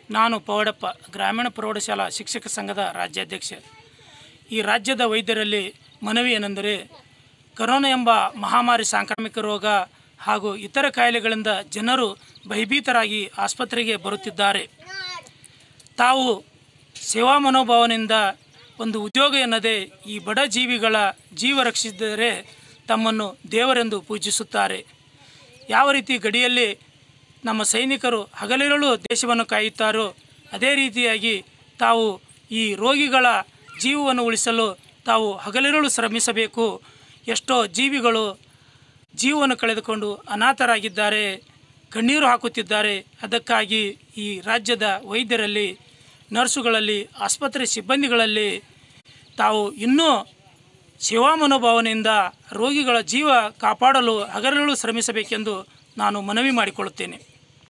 ನಾನು ಪವಡಪ್ಪ ಗ್ರಾಮೀಣ ಪ್ರೌಢಶಾಲಾ ಶಿಕ್ಷಕ ಸಂಘದ ರಾಜ್ಯಾಧ್ಯಕ್ಷ ಈ ರಾಜ್ಯದ ವೈದ್ಯರಲ್ಲಿ ಮನವಿ ಏನೆಂದರೆ ಕರೋನಾ ಎಂಬ ಮಹಾಮಾರಿ ಸಾಂಕ್ರಾಮಿಕ ರೋಗ ಹಾಗೂ ಇತರ ಕಾಯಿಲೆಗಳಿಂದ ಜನರು ಭಯಭೀತರಾಗಿ ಆಸ್ಪತ್ರೆಗೆ ಬರುತ್ತಿದ್ದಾರೆ ತಾವು ಸೇವಾ ಮನೋಭಾವನೆಯಿಂದ ಒಂದು ಉದ್ಯೋಗ ಎನ್ನದೇ ಈ ಬಡ ಜೀವಿಗಳ ಜೀವ ರಕ್ಷಿಸಿದರೆ ತಮ್ಮನ್ನು ದೇವರೆಂದು ಪೂಜಿಸುತ್ತಾರೆ ಯಾವ ರೀತಿ ಗಡಿಯಲ್ಲಿ ನಮ್ಮ ಸೈನಿಕರು ಹಗಲಿರುಳು ದೇಶವನ್ನು ಕಾಯುತ್ತಾರೋ ಅದೇ ರೀತಿಯಾಗಿ ತಾವು ಈ ರೋಗಿಗಳ ಜೀವವನ್ನು ಉಳಿಸಲು ತಾವು ಹಗಲಿರುಳು ಶ್ರಮಿಸಬೇಕು ಎಷ್ಟೋ ಜೀವಿಗಳು ಜೀವವನ್ನು ಕಳೆದುಕೊಂಡು ಅನಾಥರಾಗಿದ್ದಾರೆ ಕಣ್ಣೀರು ಹಾಕುತ್ತಿದ್ದಾರೆ ಅದಕ್ಕಾಗಿ ಈ ರಾಜ್ಯದ ವೈದ್ಯರಲ್ಲಿ ನರ್ಸುಗಳಲ್ಲಿ ಆಸ್ಪತ್ರೆ ಸಿಬ್ಬಂದಿಗಳಲ್ಲಿ ತಾವು ಇನ್ನೂ ಸೇವಾ ಮನೋಭಾವನೆಯಿಂದ ರೋಗಿಗಳ ಜೀವ ಕಾಪಾಡಲು ಹಗಲಿರುಳು ಶ್ರಮಿಸಬೇಕೆಂದು ನಾನು ಮನವಿ ಮಾಡಿಕೊಳ್ಳುತ್ತೇನೆ